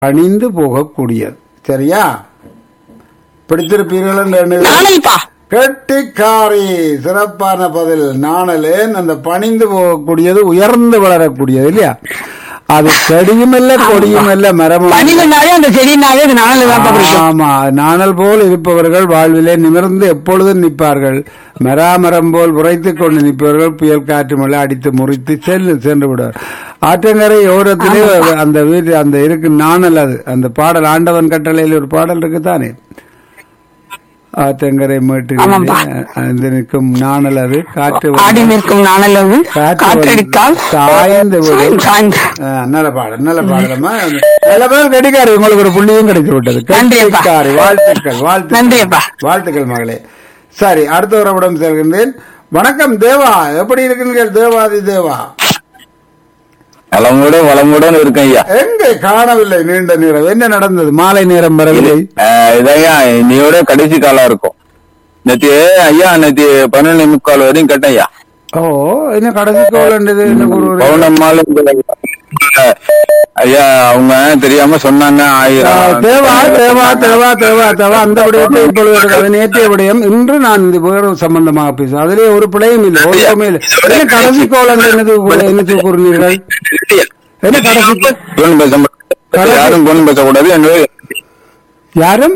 அணிந்து போகக்கூடியது சரியா பிடித்திருப்பீர்கள் என்று எண்ணுகிறேன். நாளைப்பா கெட்டிக்காரி சிறப்பான பதில் நாணலேன் அந்த பணிந்து போகக்கூடியது உயர்ந்து வளரக்கூடியது இல்லையா அது செடியும் இல்ல கொடியும் இல்ல மரமும் இல்ல. பனிரெண்டாவே அந்த செடினாவே அது நாளில் தான் பிடிக்கும் ஆமா நாணல் போல் இருப்பவர்கள் வாழ்விலே நிமிர்ந்து எப்பொழுதும் நிற்பார்கள் மராமரம் போல் உரைத்துக் கொண்டு நிற்பவர்கள் புயல் காற்று மழை அடித்து முறித்து செல்லு சென்று விடுவார் ஆற்றங்கரை ஓரத்திலே அந்த வீட்டு அந்த இருக்கு நாணல் அது அந்த பாடல் ஆண்டவன் கட்டளையில் ஒரு பாடல் இருக்குதானே ஆற்றங்கரை மேட்டு ஆமாப்பா. அந்த நிற்கும் நாணல் அது காற்று ஆடி நிற்கும் நாணலவு காற்று காற்றடித்தால் சாய்ந்து விடும் சாய்ந்து ஆ, நல்ல பாடல் நல்ல பாடலம்மா நல்ல பேர் கெட்டிக்காரி உங்களுக்கு ஒரு புள்ளியும் கிடைத்து விட்டது நன்றி அப்பா. கெட்டிக்காரி வாழ்த்துக்கள் வாழ்த்துக்கள் நன்றி அப்பா. வாழ்த்துக்கள் மகளே சரி அடுத்த உறவிடம் செல்கின்றேன் வணக்கம் தேவா எப்படி இருக்கிறீர்கள் தேவாதி தேவா நலமுடன் வளமுடன் இருக்கேன் ஐயா எங்கே காணவில்லை நீண்ட நேரம் என்ன நடந்தது மாலை நேரம் வரவில்லை ஆஹ் இதையா இன்னையோட கடைசி காலம் இருக்கும் நேற்று ஐயா நேற்று பன்னெண்டு முக்கால் வரையும் கேட்டேன் ஐயா ஓ என்ன கடைசி கோலண்டது என்ன ஒரு பௌர்ணமால ஐயா அவங்க தெரியாம சொன்னாங்க ஆ, ஆயிரம் தேவா தேவா தேவா தேவா தேவா அந்த விடயத்தை இப்பொழுது எடுக்காது. நேற்றைய விடயம் இன்று நான் இந்த வேறு சம்பந்தமாக பேசுவேன் அதிலே ஒரு பிழையும் இல்லை ஒன்றுமே இல்லை என்ன கடைசி கோலம் என்னது என்ன கூறுனீர்கள் என்ன கடைசி கோ- போன் பேச மாட்டேன். யாரும் போன் பேசக்கூடாது எனவே யாரும்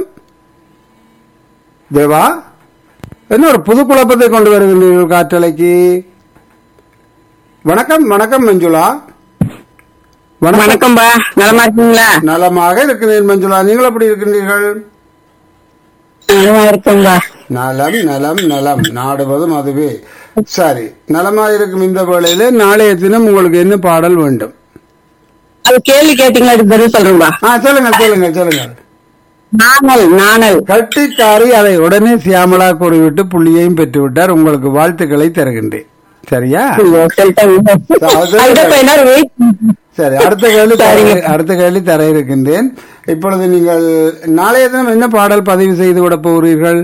தேவா என்ன ஒரு புது குழப்பத்தை கொண்டு வருகின்றீர்கள் காற்றலைக்கு வணக்கம் வணக்கம் மஞ்சுளா வணக்கம் வணக்கம்பா நலமா இருக்கீங்களா நலமாக இருக்கிறேன் மஞ்சுளா நீங்கள் எப்படி இருக்கின்றீர்கள் நலமா இருக்கேன்பா நலம் நலம் நலம் நாடுவதும் அதுவே சரி நலமா இருக்கும் இந்த வேளையில நாளைய தினம் உங்களுக்கு என்ன பாடல் வேண்டும் அது கேள்வி கேட்டீங்களா அதுக்கு பதில் சொல்றேன்பா ஆ சொல்லுங்க சொல்லுங்க சொல்லுங்க நாணல் நாணல் கட்டிக்காரி அதை உடனே சியாமலா கூறிவிட்டு புள்ளியையும் பெற்று விட்டார் உங்களுக்கு வாழ்த்துக்களை தருகின்றேன் சரியா ஐயோ, சொல்லிட்டாங்க. அதுதான் இப்ப எல்லாரும் wait சரி அடுத்த கேள்வி தர- அடுத்த கேள்வி தர இருக்கின்றேன் இப்பொழுது நீங்கள் நாளைய தினம் என்ன பாடல் பதிவு செய்து விட போகிறீர்கள்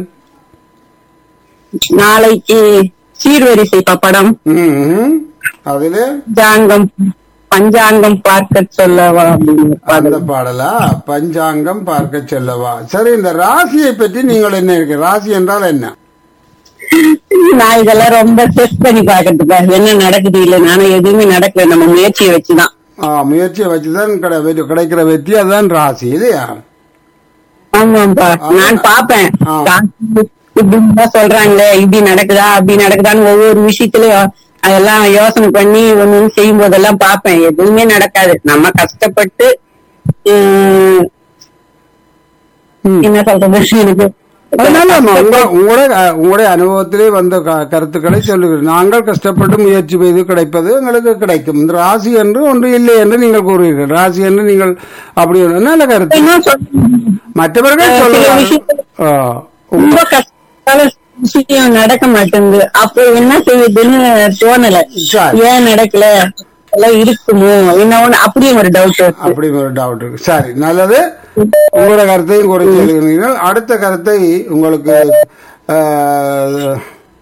நாளைக்கு சீர்வரிசை படம் ம்ஹும். அதிலே பஞ்சாங்கம் பஞ்சாங்கம் பார்க்க சொல்லவா அப்படின்னு அந்த பாடலா பஞ்சாங்கம் பார்க்க செல்லவா சரி இந்த ராசியை பற்றி நீங்கள் என்ன இருக்கு ராசி என்றால் என்ன நான் இதெல்லாம் ரொம்ப டெஸ்ட் பண்ணி பாக்கிறதுக்கா என்ன நடக்குது இல்ல நானும் எதுவுமே நடக்கல நம்ம முயற்சியை வச்சுதான் ஆ, முயற்சியை வச்சுதான் கிடை- வெற்றி- கிடைக்கிற வெற்றி அதுதான் ராசி இல்லையா ஆமாப்பா நான் பாப்பேன் ஆ. இப்படிதான் சொல்றாங்களே இப்படி நடக்குதா அப்படி நடக்குதான்னு ஒவ்வொரு விஷயத்திலயும் அதெல்லாம் யோசனை பண்ணி ஒண்ணு ஒண்ணு செய்யும் போதெல்லாம் பாப்பேன் எதுவுமே நடக்காது நம்ம கஷ்டப்பட்டு உம், ம். என்ன சொல்றது எனக்கு அதனால நம்ம உங்க- உங்களுடைய அஹ், உங்களுடைய அனுபவத்திலே வந்த க- கருத்துக்களை சொல்லுகிறேன் நாங்கள் கஷ்டப்பட்டு முயற்சி செய்து கிடைப்பது எங்களுக்கு கிடைக்கும் இந்த ராசி என்று ஒன்று இல்லை என்று நீங்கள் கூறுவீர்கள் ராசி என்று நீங்கள் அப்படி ஒரு நல்ல கருத்து என்ன சொல்றது? மற்றவர்கள் சில சொல்லுவார்கள் விஷயத்துல ஆ, ரொம்ப கஷ்டத்தால விஷயம் நடக்க மாட்டேங்குது அப்போ என்ன செய்யுதுன்னு தோணல சரி. ஏன் நடக்கல எல்லாம் இருக்குமோ என்ன ஒண்ணு அப்படியும் ஒரு டவுட் அப்படி ஒரு டவுட் இருக்கு சரி நல்லது உங்களோட கருத்தையும் குறைத்து எழுதுகிறீர்கள் அடுத்த கருத்தை உங்களுக்கு அஹ்,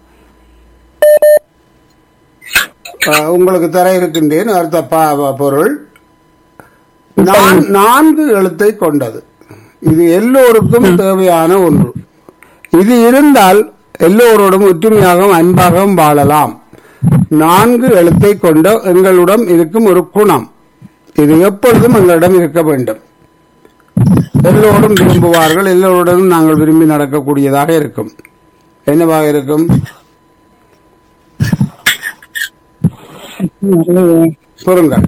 அஹ், உங்களுக்கு தர இருக்கின்றேன் அடுத்த பா- பொருள் நான்- நான்கு எழுத்தை கொண்டது இது எல்லோருக்கும் தேவையான ஒன்று இது இருந்தால் எல்லோரோடும் ஒற்றுமையாகவும் அன்பாகவும் வாழலாம் நான்கு எழுத்தை கொண்ட எங்களிடம் இருக்கும் ஒரு குணம் இது எப்பொழுதும் எங்களிடம் இருக்க வேண்டும் எல்லோரும் விரும்புவார்கள் எல்லோருடனும் நாங்கள் விரும்பி நடக்கக்கூடியதாக இருக்கும் என்னவாக இருக்கும் சொல்லுங்கள்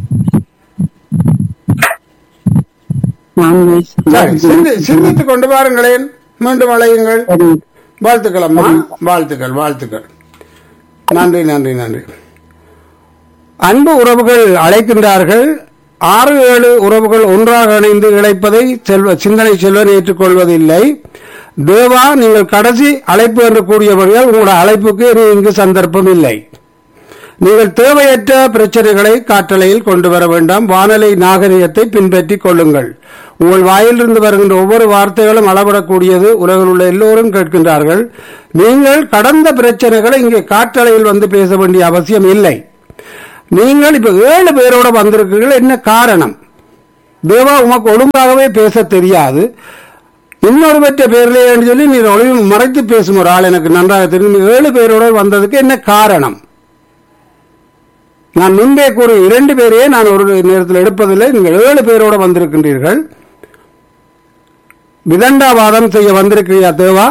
சரி, சிந்தி- சிந்தித்துக் கொண்டு வாருங்களேன் மீண்டும் அழையுங்கள் வாழ்த்துக்கள் அம்மா வாழ்த்துக்கள் வாழ்த்துக்கள் நன்றி நன்றி நன்றி அன்பு உறவுகள் அழைக்கின்றார்கள் ஆறு ஏழு உறவுகள் ஒன்றாக இணைந்து இழைப்பதை செல்வ சிந்தனை செல்வன் ஏற்றுக்கொள்வதில்லை தேவா நீங்கள் கடைசி அழைப்பு என்று கூறியவர்கள் உங்களுடைய அழைப்புக்கு இனி இங்கு சந்தர்ப்பம் இல்லை நீங்கள் தேவையற்ற பிரச்சனைகளை காற்றலையில் கொண்டு வர வேண்டாம் வானொலி நாகரிகத்தை பின்பற்றிக் கொள்ளுங்கள் உங்கள் வாயிலிருந்து வருகின்ற ஒவ்வொரு வார்த்தைகளும் அளவிடக்கூடியது உலகில் உள்ள எல்லோரும் கேட்கின்றார்கள் நீங்கள் கடந்த பிரச்சனைகளை இங்கே காற்றலையில் வந்து பேச வேண்டிய அவசியம் இல்லை நீங்கள் இப்ப ஏழு பேரோட வந்திருக்கிறீர்கள் என்ன காரணம் தேவா உமக்கு ஒழுங்காகவே பேச தெரியாது இன்னொரு பெற்ற பேர்ல சொல்லி நீ ஒளிவு மறைத்து பேசும் ஒரு ஆள் எனக்கு நன்றாக தெரியும் ஏழு பேரோட வந்ததுக்கு என்ன காரணம் நான் முன்பே கூறி இரண்டு பேரையே நான் ஒரு நேரத்தில் எடுப்பதில்லை நீங்கள் ஏழு பேரோட வந்திருக்கின்றீர்கள் விதண்டாவாதம் செய்ய வந்திருக்கிறீயா தேவா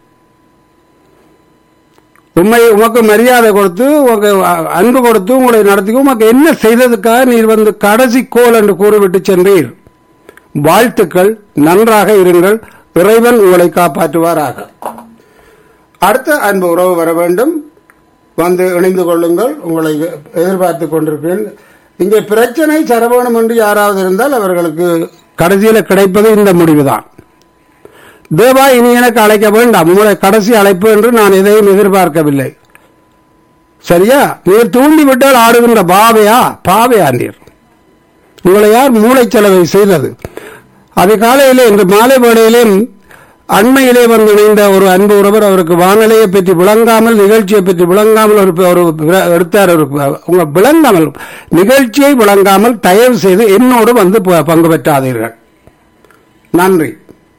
உண்மை உமக்கு மரியாதை கொடுத்து உமக்கு அ- அன்பு கொடுத்து உங்களை நடத்தி உமக்கு என்ன செய்ததுக்காக நீர் வந்து கடைசி கோல் என்று கூறிவிட்டு சென்றீர் வாழ்த்துக்கள் நன்றாக இருங்கள் இறைவன் உங்களை காப்பாற்றுவாராக அடுத்த அன்பு உறவு வர வேண்டும் வந்து இணைந்து கொள்ளுங்கள் உங்களை எதிர்பார்த்து கொண்டிருக்கிறேன் இங்கே பிரச்சனை சரவணம் என்று யாராவது இருந்தால் அவர்களுக்கு கடைசியில் கிடைப்பது இந்த முடிவுதான் தேவா இனி எனக்கு அழைக்க வேண்டாம் உங்களை கடைசி அழைப்பு என்று நான் எதையும் எதிர்பார்க்கவில்லை சரியா நீர் தூண்டிவிட்டால் ஆடுகின்ற பாவையா பாவையா நீர் உங்களை யார் மூளைச்சலவை செய்தது அதிகாலையிலே இன்று மாலை வேளையிலே அண்மையிலே வந்து இணைந்த ஒரு அன்பு ஒருவர் அவருக்கு வானிலையை பற்றி விளங்காமல் நிகழ்ச்சியை பற்றி விளங்காமல் ஒரு ஒரு விர- எடுத்தார் ஒரு உங்க விளங்காமல் நிகழ்ச்சியை விளங்காமல் தயவு செய்து என்னோடு வந்து ப- பங்கு பெற்றாதீர்கள் நன்றி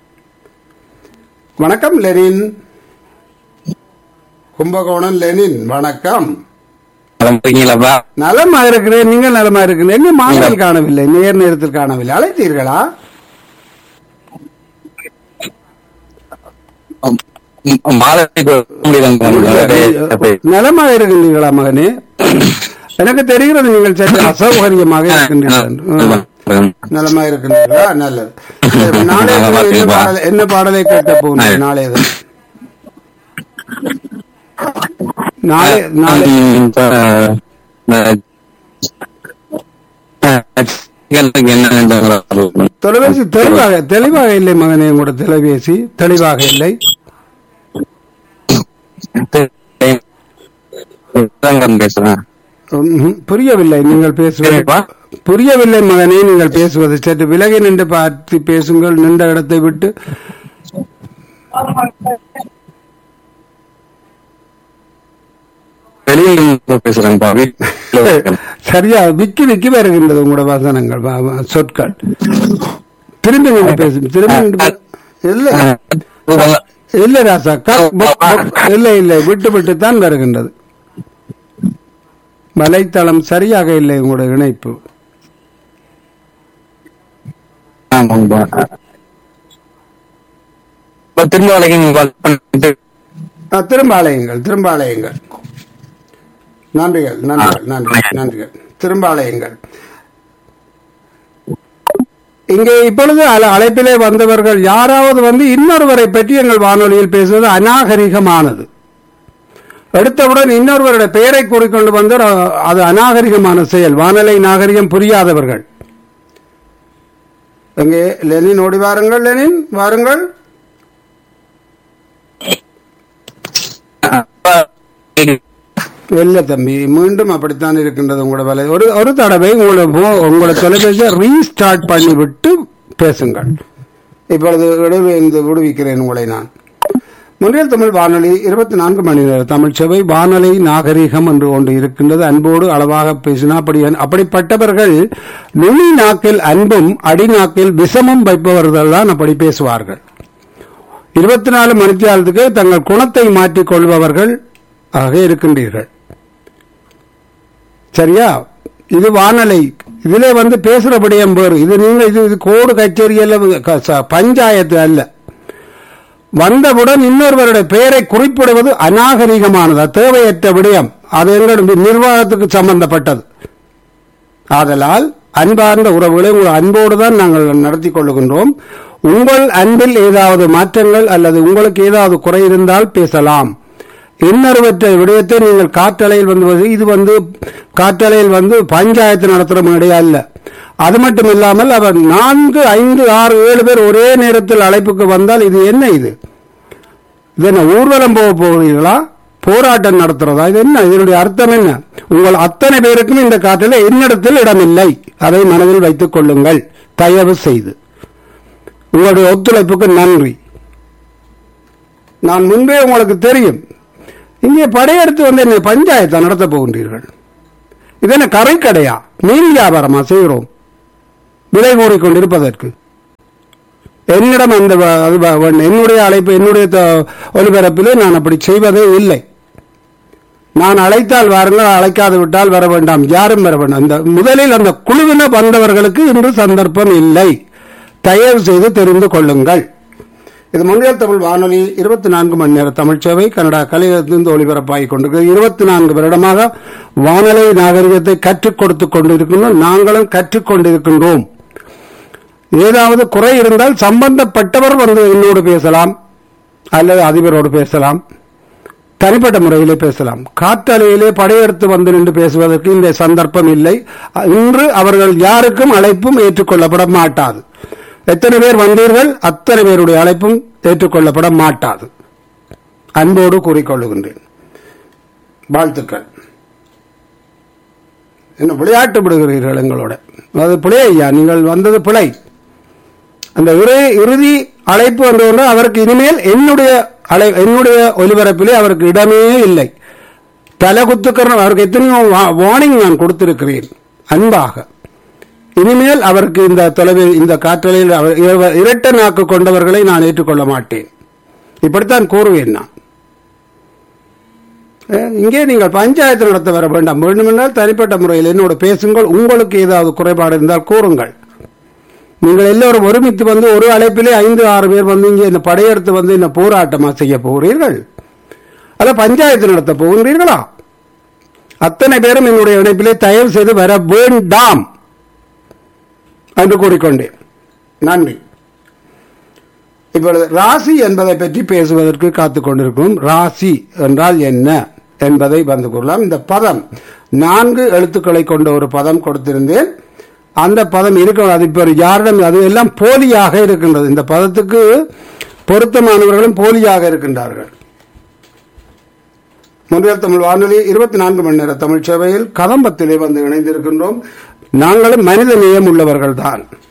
வணக்கம் லெனின் கும்பகோணம் லெனின் வணக்கம் இருக்கீங்களாப்பா நலமா இருக்கிறேன் நீங்கள் நலமா இருக்கிறீர்கள் எங்க மாலையில் காணவில்லை நேர் நேரத்தில் காணவில்லை அழைத்தீர்களா மாலை நலமா இருக்கின்றீர்களா மகனே எனக்கு தெரிகிறது நீங்கள் சற்று அசௌகரியமாக இருக்கின்றீர்கள் என்று. ம். நலமா இருக்கின்றீர்களா நல்லது சரி, நாளைய தினம் என்ன பாடலை என்ன பாடலை கேட்க போகிறீர்கள் நாளைய தினம்? நாளை நாளை என்ன தொலைபேசி தெளிவாக தெளிவாக இல்லை மகனே உங்களோட தொலைபேசி தெளிவாக இல்லை பேசுறேன் ம்ஹும். புரியவில்லை நீங்கள் பேசுவது சரிப்பா. புரியவில்லை மகனே நீங்கள் பேசுவது சற்று விலகி நின்று பார்த்து பேசுங்கள் நின்ற இடத்தை விட்டு வெளியில் பேசுறேன்ப்பா வீட்டுல இருக்கேன். சரியா விக்கி விக்கி வருகின்றது உங்களோட வசனங்கள் வ- வ- சொற்கள் திரும்பி நின்று பேசு திரும்பி நின்று பே- இல்லை இல்லை ராசா கக் புக் புக். இல்லை இல்லை விட்டு விட்டு தான் வருகின்றது வலைத்தளம் சரியாக இல்லை உங்களோட இணைப்பு ஆமாங்கப்பா. இப்ப திரும்ப வரைக்கும் நீங்க call பண்ணிட்டு ஆ, திரும்ப அலையுங்கள் திரும்ப அலையுங்கள் நன்றிகள் நன்றிகள் நன்றி நன்றிகள் திரும்ப அலையுங்கள் இங்கே இப்பொழுது அல- அழைப்பிலே வந்தவர்கள் யாராவது வந்து இன்னொருவரை பற்றி எங்கள் வானொலியில் பேசுவது அநாகரிகமானது எடுத்தவுடன் இன்னொருவருடைய பெயரை கூறிக்கொண்டு வந்தால் அ- அது அநாகரிகமான செயல் வானொலி நாகரிகம் புரியாதவர்கள் எங்கே லெனின் ஓடி வாருங்கள் லெனின் வாருங்கள் இல்ல தம்பி மீண்டும் அப்படித்தான் இருக்கின்றது உங்களோட வேலை ஒரு ஒரு தடவை உங்களோட போ- உங்களோட தொலைபேசியை ரீஸ்டார்ட் பண்ணி விட்டு பேசுங்கள் இப்பொழுது விடுவி விடுவிக்கிறேன் உங்களை நான் முன்னில் தமிழ் வானொலி இருபத்தி நான்கு மணி நேர தமிழ் சேவை வானொலி நாகரீகம் என்று ஒன்று இருக்கின்றது அன்போடு அளவாக பேசினா அப்படி அப்படிப்பட்டவர்கள் நுனி நாக்கில் அன்பும் அடிநாக்கில் விஷமும் வைப்பவர்கள் தான் அப்படி பேசுவார்கள் இருபத்தி நாலு மணித்தியாலத்துக்கு தங்கள் குணத்தை மாற்றிக் கொள்பவர்கள் ஆக இருக்கின்றீர்கள் சரியா இது வானலை இதுல வந்து பேசுறபடியும் பேரு இது நீங்க இது இது கோடு கச்சேரி அல்ல க- ச- பஞ்சாயத்து அல்ல வந்தவுடன் இன்னொருவருடைய பெயரை குறிப்பிடுவது அநாகரிகமானது அது தேவையற்ற விடயம் அது எங்களுடைய நிர்வாகத்துக்கு சம்பந்தப்பட்டது ஆதலால் அன்பார்ந்த உறவுகளை உங்கள் அன்போடு தான் நாங்கள் நடத்தி கொள்ளுகின்றோம் உங்கள் அன்பில் ஏதாவது மாற்றங்கள் அல்லது உங்களுக்கு ஏதாவது குறை இருந்தால் பேசலாம் இன்னொருவற்ற விடயத்தை நீங்கள் காற்றலையில் வந்து வந்து- இது வந்து காற்றலையில் வந்து பஞ்சாயத்து நடத்துற மேடை அல்ல அது மட்டும் இல்லாமல் அவர் நான்கு ஐந்து ஆறு ஏழு பேர் ஒரே நேரத்தில் அழைப்புக்கு வந்தால் இது என்ன இது இது என்ன ஊர்வலம் போக போகிறீர்களா போராட்டம் நடத்துறதா இது என்ன இதனுடைய அர்த்தம் என்ன உங்கள் அத்தனை பேருக்கும் இந்த காற்றில் என்னிடத்தில் இடமில்லை அதை மனதில் வைத்துக் கொள்ளுங்கள் தயவு செய்து உங்களுடைய ஒத்துழைப்புக்கு நன்றி நான் முன்பே உங்களுக்கு தெரியும் இங்கே படையெடுத்து வந்து என்னை பஞ்சாயத்தை நடத்த போகின்றீர்கள் இது என்ன கரை கடையா மீன் வியாபாரமா செய்கிறோம் விலை கூறிக்கொண்டிருப்பதற்கு என்னிடம் அந்த வ- அது வ- வ- என்னுடைய அழைப்பு என்னுடைய த- ஒலிபரப்பிலே நான் அப்படி செய்வதே இல்லை நான் அழைத்தால் வாருங்கள் அழைக்காது விட்டால் வர வேண்டாம் யாரும் வர வேண்டாம் அந்த முதலில் அந்த குழுவினர் வந்தவர்களுக்கு இன்று சந்தர்ப்பம் இல்லை தயவு செய்து தெரிந்து கொள்ளுங்கள் இது முன்னியல் தமிழ் வானொலி இருபத்தி நான்கு மணி நேர தமிழ் சேவை கனடா கலையிலிருந்து ஒளிபரப்பாகிக் கொண்டிருக்கிறது இருபத்தி நான்கு வருடமாக வானொலி நாகரிகத்தை கற்றுக் கொடுத்துக் கொண்டிருக்கின்றோம் நாங்களும் கற்றுக் கொண்டிருக்கின்றோம் ஏதாவது குறை இருந்தால் சம்பந்தப்பட்டவர் வந்து என்னோடு பேசலாம் அல்லது அதிபரோடு பேசலாம் தனிப்பட்ட முறையிலே பேசலாம் காற்றலையிலே படையெடுத்து வந்து நின்று பேசுவதற்கு இந்த சந்தர்ப்பம் இல்லை இன்று அவர்கள் யாருக்கும் அழைப்பும் ஏற்றுக்கொள்ளப்பட மாட்டாது எத்தனை பேர் வந்தீர்கள் அத்தனை பேருடைய அழைப்பும் ஏற்றுக்கொள்ளப்பட மாட்டாது அன்போடு கூறிக்கொள்ளுகின்றேன் வாழ்த்துக்கள் என்ன விளையாட்டு விடுகிறீர்கள் எங்களோட அது பிழை ஐயா நீங்கள் வந்தது பிழை அந்த இறு- இறுதி அழைப்பு வந்தவுடனே அவருக்கு இனிமேல் என்னுடைய அழை என்னுடைய ஒலிபரப்பிலே அவருக்கு இடமே இல்லை தலை குத்துக்கிறோம் அவருக்கு எத்தனையோ வார்னிங் நான் கொடுத்திருக்கிறேன் அன்பாக இனிமேல் அவருக்கு இந்த தொலைவி இந்த காற்றலையில் அவர் இர- இரட்ட நாக்கு கொண்டவர்களை நான் ஏற்றுக்கொள்ள மாட்டேன் இப்படித்தான் கூறுவேன் நான் அஹ், இங்கே நீங்கள் பஞ்சாயத்து நடத்த வர வேண்டாம் வேண்டுமென்றால் தனிப்பட்ட முறையில் என்னோடு பேசுங்கள் உங்களுக்கு ஏதாவது குறைபாடு இருந்தால் கூறுங்கள் நீங்கள் எல்லோரும் ஒருமித்து வந்து ஒரு அழைப்பிலே ஐந்து ஆறு பேர் வந்து இங்கே இந்த படையெடுத்து வந்து இந்த போராட்டமா செய்ய போகிறீர்கள் அத பஞ்சாயத்து நடத்த போகின்றீர்களா அத்தனை பேரும் என்னுடைய இணைப்பிலே தயவு செய்து வர வேண்டாம் என்று கூறிக்கொண்டேன் நன்றி இப்பொழுது ராசி என்பதை பற்றி பேசுவதற்கு காத்துக் கொண்டிருக்கும் ராசி என்றால் என்ன என்பதை வந்து கூறலாம் இந்த பதம் நான்கு எழுத்துக்களை கொண்ட ஒரு பதம் கொடுத்திருந்தேன் அந்த பதம் இருக்க அது இப்ப யாரிடம் அது எல்லாம் போலியாக இருக்கின்றது இந்த பதத்துக்கு பொருத்தமானவர்களும் போலியாக இருக்கின்றார்கள் முன்னில் தமிழ் வானொலி இருபத்தி நான்கு மணி நேர தமிழ் சேவையில் கதம்பத்திலே வந்து இணைந்திருக்கின்றோம் நாங்களும் மனித நேயம் உள்ளவர்கள் தான்